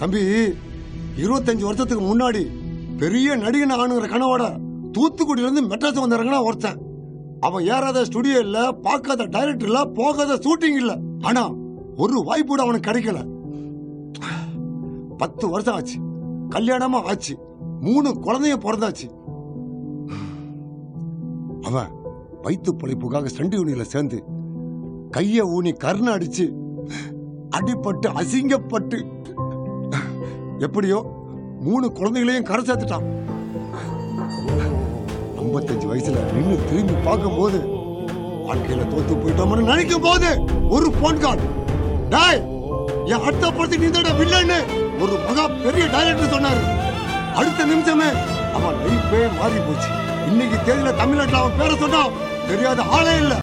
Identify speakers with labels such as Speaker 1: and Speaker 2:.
Speaker 1: தம்பி இருபத்தஞ்சு வருஷத்துக்கு முன்னாடி பெரிய நடிகன் ஆணுங்கிற கனவோட தூத்துக்குடியில இருந்து மெட்ராஸ் வந்திறங்கினா ஒருத்தன் அவன் ஏறாத ஸ்டுடியோ இல்ல பார்க்காத டைரக்டர் இல்ல போகாத ஷூட்டிங் இல்ல ஆனா ஒரு வாய்ப்பு கூட அவனுக்கு கிடைக்கல பத்து வருஷம் ஆச்சு கல்யாணமா ஆச்சு மூணு குழந்தைய பிறந்தாச்சு அவன் வயிற்று பிழைப்புக்காக ஸ்டண்ட் யூனியன்ல சேர்ந்து கைய ஊனி கர்ண அடிச்சு அடிபட்டு அசிங்கப்பட்டு எப்படியோ மூணு குழந்தைகளையும் கரை சேர்த்துட்டான் ஐம்பத்தஞ்சு வயசுல நின்னு திரும்பி பார்க்கும்போது வாழ்க்கையில தோத்து போயிட்டோம்னு நினைக்கும் போது ஒரு போன் கால் டாய் என் அடுத்த படத்துக்கு நீ தான் வில்லன்னு ஒரு மகா பெரிய டைரக்டர் சொன்னாரு அடுத்த நிமிஷமே அவன் லைஃபே மாறி போச்சு இன்னைக்கு தேதியில தமிழ்நாட்டுல அவன் பேரை சொன்னா தெரியாத ஆளே இல்ல